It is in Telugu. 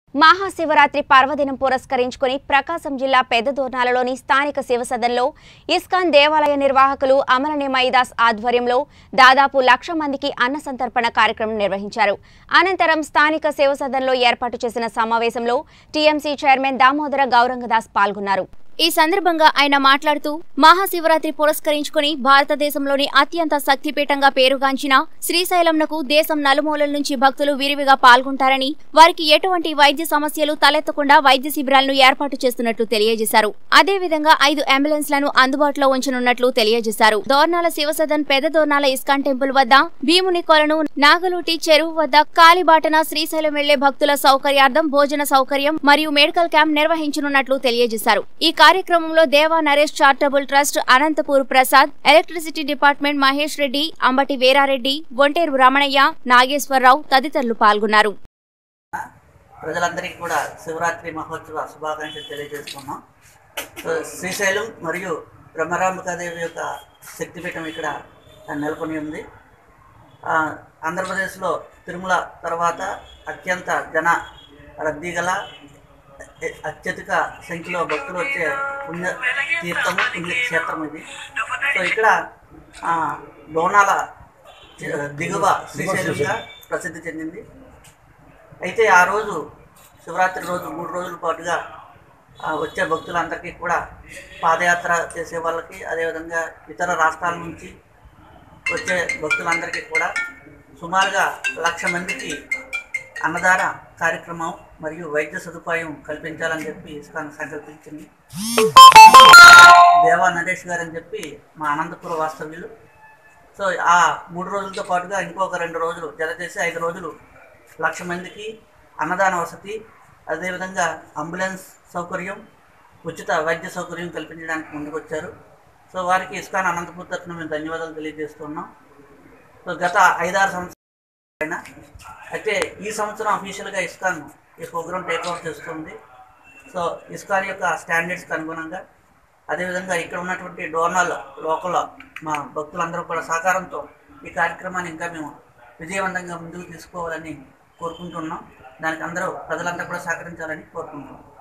మహాశివరాత్రి పర్వదినం పురస్కరించుకుని ప్రకాశం జిల్లా పెద్దదోర్నాలలోని స్థానిక శివసదన్లో ఇస్కాన్ దేవాలయ నిర్వాహకులు అమరని మైదాస్ ఆధ్వర్యంలో దాదాపు లక్ష మందికి అన్న సంతర్పణ కార్యక్రమం నిర్వహించారు అనంతరం స్థానిక శివసదన్లో ఏర్పాటు చేసిన సమావేశంలో టీఎంసీ చైర్మన్ దామోదర గౌరంగదాస్ పాల్గొన్నారు ఈ సందర్భంగా ఆయన మాట్లాడుతూ మహాశివరాత్రి పురస్కరించుకుని భారతదేశంలోని అత్యంత శక్తిపీఠంగా పేరుగాంచిన శ్రీశైలంనకు దేశం నలుమూలల నుంచి భక్తులు విరివిగా పాల్గొంటారని వారికి ఎటువంటి వైద్య సమస్యలు తలెత్తకుండా వైద్య శిబిరాలను ఏర్పాటు చేస్తున్నట్లు తెలియజేశారు అదేవిధంగా ఐదు అంబులెన్స్లను అందుబాటులో ఉంచనున్నట్లు తెలియజేశారు దోర్నాల శివసదన్ పెద్ద దోర్నాల ఇస్కాన్ టెంపుల్ వద్ద భీముని కొలను నాగలూటి చెరువు వద్ద కాలిబాటన శ్రీశైలం వెళ్లే భక్తుల సౌకర్యార్థం భోజన సౌకర్యం మరియు మెడికల్ క్యాంప్ నిర్వహించనున్నట్లు తెలియజేశారు ఈ కార్యక్రమంలో Deva Naresh charitable trust Anantapur Prasad electricity department Mahesh Reddy Ambati Veera Reddy Gonteru Ramanaiah Nageswara Rao తదితరులు పాల్గొన్నారు ప్రజలందరికీ కూడా శివరాత్రి మహోత్సవ శుభాకాంక్షలు తెలియజేస్తున్నాం సో శ్రీశైలం మరియు బ్రహ్మరాంబికాదేవి యొక్క శక్తిపీఠం ఇక్కడ నెలకొని ఉంది ఆ, ఆంధ్రప్రదేశ్లో తిరుమల తర్వాత అత్యంత జన రద్దీ గల ఎ- అత్యధిక సంఖ్యలో భక్తులు వచ్చే పుణ్య తీర్థము పుణ్యక్షేత్రం ఇది సో ఇక్కడ ఆ, లోనాల చి- దిగువ శ్రీశైలంగా ప్రసిద్ధి చెందింది అయితే ఆ రోజు శివరాత్రి రోజు మూడు రోజుల పాటుగా ఆ, వచ్చే భక్తులందరికీ కూడా పాదయాత్ర చేసే వాళ్ళకి అదేవిధంగా ఇతర రాష్ట్రాల నుంచి వచ్చే భక్తులందరికీ కూడా సుమారుగా లక్ష మందికి అన్నదాన కార్యక్రమం మరియు వైద్య సదుపాయం కల్పించాలని చెప్పి ఇస్కాన్ సంకల్పించింది దేవా నరేష్ గారు అని చెప్పి మా అనంతపుర వాస్తవ్యులు సో ఆ మూడు రోజులతో పాటుగా ఇంకొక రెండు రోజులు జత చేసి ఐదు రోజులు లక్ష మందికి అన్నదాన వసతి అదేవిధంగా అంబులెన్స్ సౌకర్యం ఉచిత వైద్య సౌకర్యం కల్పించడానికి ముందుకొచ్చారు సో వారికి ఇస్కాన్ అనంతపూర్ తరఫున మేము ధన్యవాదాలు తెలియజేస్తున్నాం సో గత ఐదారు సంవత్సరాలు అయినా అయితే ఈ సంవత్సరం అఫీషియల్గా ఇస్కాన్ ఈ ప్రోగ్రామ్ టేక్ ఓవర్ చేస్తుంది సో ఇస్కాన్ యొక్క స్టాండర్డ్స్కి అనుగుణంగా అదేవిధంగా ఇక్కడ ఉన్నటువంటి డోనాల్ లోకల్ మా భక్తులందరూ కూడా సహకారంతో ఈ కార్యక్రమాన్ని ఇంకా మేము విజయవంతంగా ముందుకు తీసుకోవాలని కోరుకుంటున్నాం దానికి అందరూ ప్రజలందరూ కూడా సహకరించాలని కోరుకుంటున్నాం